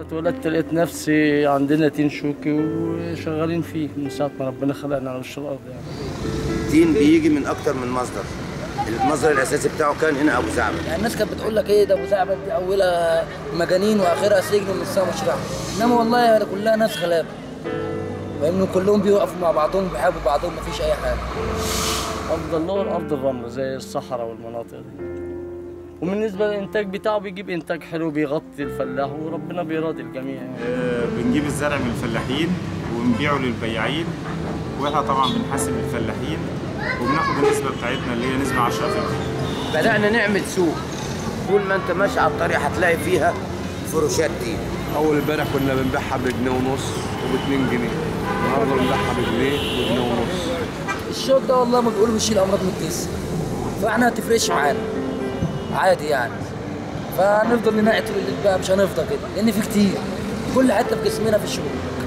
اتولدت لقيت نفسي عندنا تين شوكي وشغالين فيه من ساعة ما ربنا خلقنا على وش الأرض يعني التين بيجي من اكتر من مصدر المصدر الاساسي بتاعه كان هنا ابو زعبل يعني الناس كانت بتقول لك ايه ده ابو زعبل دي اولها مجانين واخرها سجن ونصها مشرع انما والله يعني كلها ناس غلابه فاهمني كلهم بيوقفوا مع بعضهم بيحبوا بعضهم مفيش اي حاجه أفضل له الأرض الرملة زي الصحراء والمناطق دي وبالنسبة للإنتاج بتاعه بيجيب إنتاج حلو بيغطي الفلاح وربنا بيراضي الجميع يعني. آه، بنجيب الزرع من الفلاحين ونبيعه للبياعين واحنا طبعا بنحاسب الفلاحين وبناخد النسبه بتاعتنا اللي هي نسبه 10% بدانا نعمل سوق طول ما انت ماشي على الطريق هتلاقي فيها فروشات تين اول امبارح كنا بنبيعها بجنيه ونص وب 2 جنيه النهارده بنبيعها بجنيه وجنيه ونص الشوك ده والله ما بيقولوا بيشيل امراض من الجسم فاحنا ما تفرقش معانا عادي يعني فنفضل ننقي طول الليل بقى مش هنفضل كده لان في كتير كل حته في جسمنا في الشغل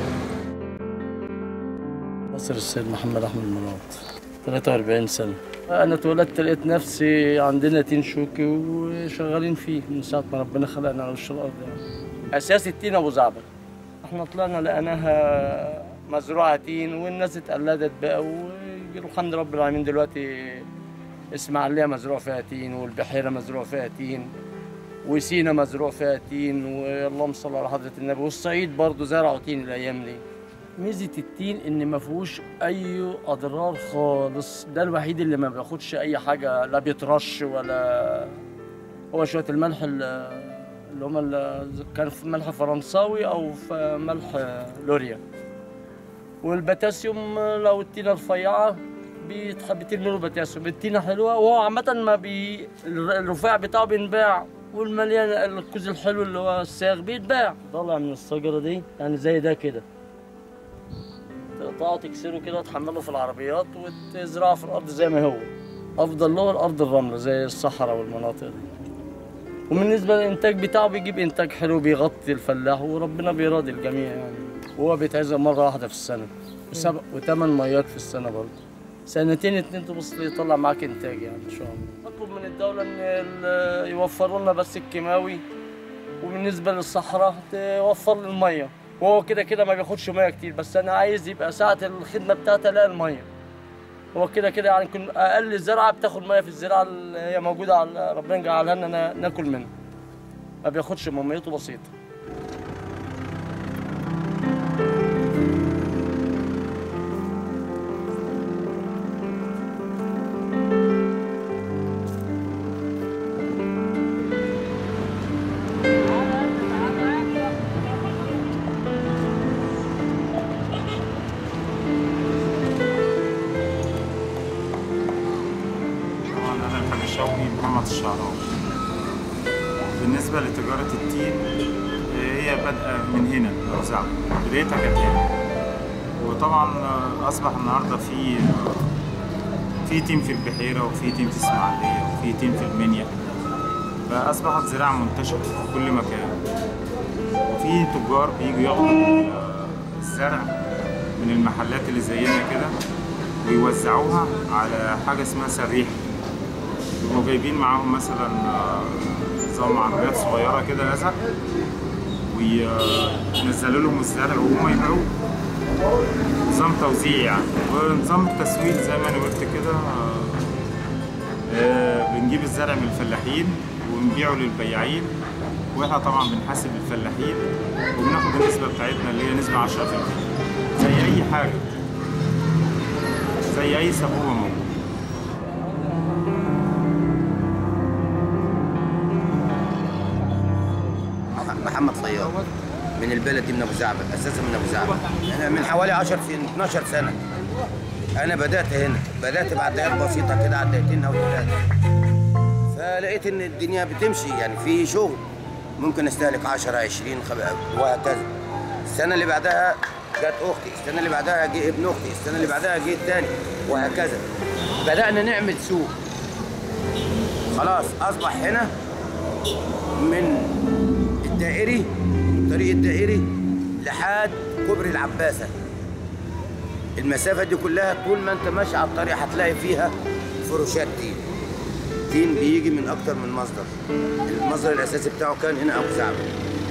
مصر السيد محمد أحمد مناط 43 سنة أنا اتولدت لقيت نفسي عندنا تين شوكي وشغالين فيه من ساعة ما ربنا خلقنا على وش الأرض يعني أساس التين أبو زعبل احنا طلعنا لقيناها مزروعة تين والناس اتقلدت بقى والحمد رب العالمين دلوقتي اسماعيلية مزروع فيها تين والبحيرة مزروع فيها تين وسينا مزروع فيها تين واللهم صل على حضرة النبي والصعيد برضو زرعوا تين الأيام دي ميزة التين إن ما فيهوش أي أضرار خالص ده الوحيد اللي ما بياخدش أي حاجة لا بيترش ولا هو شوية الملح ال- اللي هما ال- كان في ملح فرنساوي أو في ملح لوريا والبوتاسيوم لو التينة رفيعة بيتح- بترمي له بوتاسيوم التينة حلوة وهو عامة ما بي الر- الرفيع بتاعه بينباع والمليان الكوز الحلو اللي هو الساغ بيتباع طالع من الشجرة دي يعني زي ده كده تقطعه تكسره كده تحمله في العربيات وتزرعه في الارض زي ما هو افضل له الارض الرمله زي الصحراء والمناطق دي وبالنسبه للانتاج بتاعه بيجيب انتاج حلو بيغطي الفلاح وربنا بيراضي الجميع يعني وهو بيتعزق مره واحده في السنه وسبع وثمان ميات في السنه برضه سنتين اتنين تبص يطلع معاك انتاج يعني ان شاء الله نطلب من الدوله ان ال- يوفروا لنا بس الكيماوي وبالنسبه للصحراء توفر لي الميه وهو كده كده ما بياخدش ميه كتير بس انا عايز يبقى ساعه الخدمه بتاعتي الاقي الميه هو كده كده يعني كن اقل زرعه بتاخد ميه في الزراعه اللي هي موجوده على ربنا جعلها لنا نا- ناكل منها ما بياخدش ميه ميته بسيطه طبعا انا الحاج شوقي محمد الشعراوي بالنسبه لتجاره التين آه، هي بادئه من هنا ابو زعبل بدايتها كانت هنا وطبعا آه، اصبح النهارده في في تيم في البحيره وفي تيم في اسماعيليه وفي تيم في المنيا فاصبحت زراعه منتشره في كل مكان وفي تجار بيجوا ياخدوا الزرع من المحلات اللي زينا كده ويوزعوها على حاجه اسمها سريحه يبقوا جايبين معاهم مثلا آه، نظام عربيات صغيره كده ازرق وينزلوا لهم الزرع وهم يبيعوه نظام توزيع يعني ونظام التسويق زي ما انا قلت كده آه، آه، بنجيب الزرع من الفلاحين ونبيعه للبياعين واحنا طبعا بنحاسب الفلاحين وبناخد النسبه بتاعتنا اللي هي نسبه 10% زي اي حاجه زي اي سبوبه موجوده محمد صياد من البلد دي من ابو زعبل اساسا من ابو زعبل انا من حوالي 10 سنين 12 سنه انا بدات هنا بدات بعديات بسيطه كده على دقيقتين او ثلاثه فلقيت ان الدنيا بتمشي يعني في شغل ممكن استهلك 10 20 خب- وهكذا السنه اللي بعدها جت اختي السنه اللي بعدها جه ابن اختي السنه اللي بعدها جه الثاني وهكذا بدانا نعمل سوق خلاص اصبح هنا من الدائري الطريق الدائري لحد كوبري العباسه المسافه دي كلها طول ما انت ماشي على الطريق هتلاقي فيها فروشات تين تين بيجي من اكتر من مصدر المصدر الاساسي بتاعه كان هنا ابو زعبل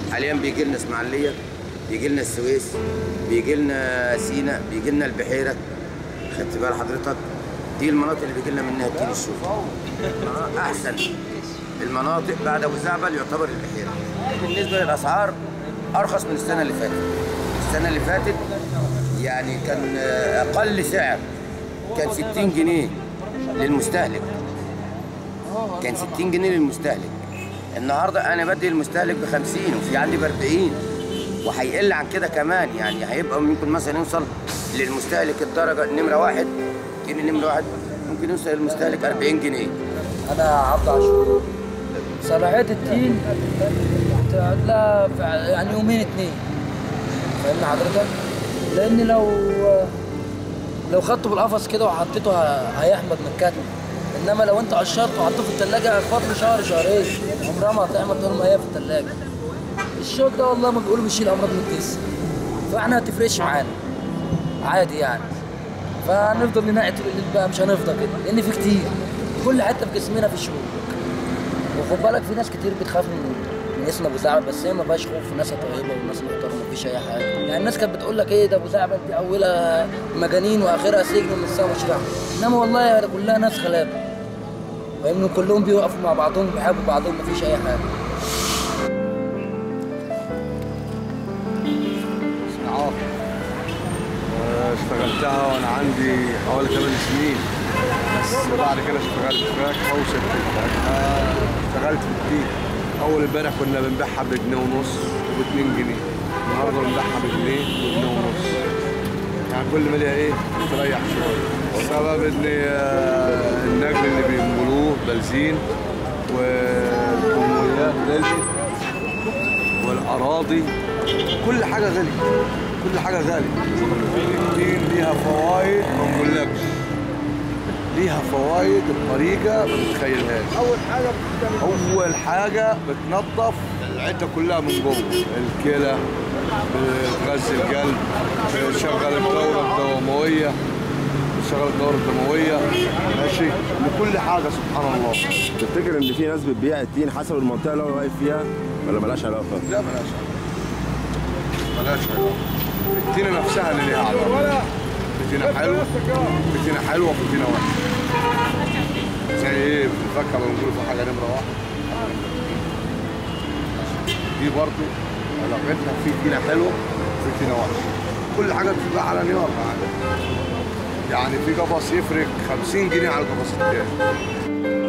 حاليا بيجي لنا اسماعيليه بيجي لنا السويس بيجي لنا سينا بيجي لنا البحيره خدت بال حضرتك دي المناطق اللي بيجي لنا منها التين الشوك احسن المناطق بعد ابو زعبل يعتبر البحيره بالنسبه للاسعار ارخص من السنه اللي فاتت السنه اللي فاتت يعني كان اقل سعر كان 60 جنيه للمستهلك كان 60 جنيه للمستهلك النهارده انا بدي المستهلك ب 50 وفي عندي ب 40 وهيقل عن كده كمان يعني هيبقى ممكن مثلا يوصل للمستهلك الدرجه نمره واحد كيلو نمره واحد ممكن يوصل للمستهلك 40 جنيه انا عبد عاشور صلاحيه التين تقعد لها في- يعني يومين اتنين فاهمني حضرتك؟ لان لو لو خدته بالقفص كده وحطيته ه- هيحمض من الكتم انما لو انت قشرته وحطيته في الثلاجه هيخبط له شهر شهرين عمرها ما هتحمض طول ما هي في الثلاجه الشوك ده والله ما بيقولوا بيشيل امراض من الجسم فاحنا ما تفرقش معانا عادي يعني فهنفضل ننقي طول الليل بقى مش هنفضى كده لان في كتير كل حته في جسمنا في شوك وخد بالك في ناس كتير بتخاف من من اسم ابو زعبل بس هي ما فيهاش خوف الناس طيبه والناس محترمه مفيش اي حاجه يعني الناس كانت بتقول لك ايه ده ابو زعبل دي اولها مجانين واخرها سجن ونصها مش رحمه انما والله كلها ناس غلابه فاهمني كلهم بيوقفوا مع بعضهم بيحبوا بعضهم مفيش اي حاجه صناعات اشتغلتها وانا عندي حوالي 8 سنين بس بعد كده اشتغلت فراخ وسبت الفراخ اشتغلت في الدين اول امبارح كنا بنبيعها بجنيه ونص وب 2 جنيه النهارده بنبيعها بجنيه وجنيه ونص يعني كل ما ليها ايه تريح شويه السبب ان آه، النجل اللي بينقلوه بنزين والكميات غلت والاراضي كل حاجه غلي كل حاجه غالي الدين ليها فوائد ما نقولكش ليها فوائد بطريقه ما تتخيلهاش اول حاجه اول حاجه بتنظف العده كلها من جوه الكلى بتغذي القلب بتشغل الدوره الدمويه بتشغل الدوره الدمويه ماشي لكل حاجه سبحان الله تفتكر ان في ناس بتبيع التين حسب المنطقه اللي هو واقف فيها ولا ملهاش علاقه؟ لا بلاش بلاش التينة نفسها اللي ليها علاقة التينة حلوة التينة حلوة والتينة وحشة زي ايه في الفاكهة بنقول في حاجة نمرة واحد دي برضو علاقتها في تينة حلوة وفي تينة وحشة كل حاجة بتبقى على نيار يعني يعني في قفص يفرق 50 جنيه على القفص التاني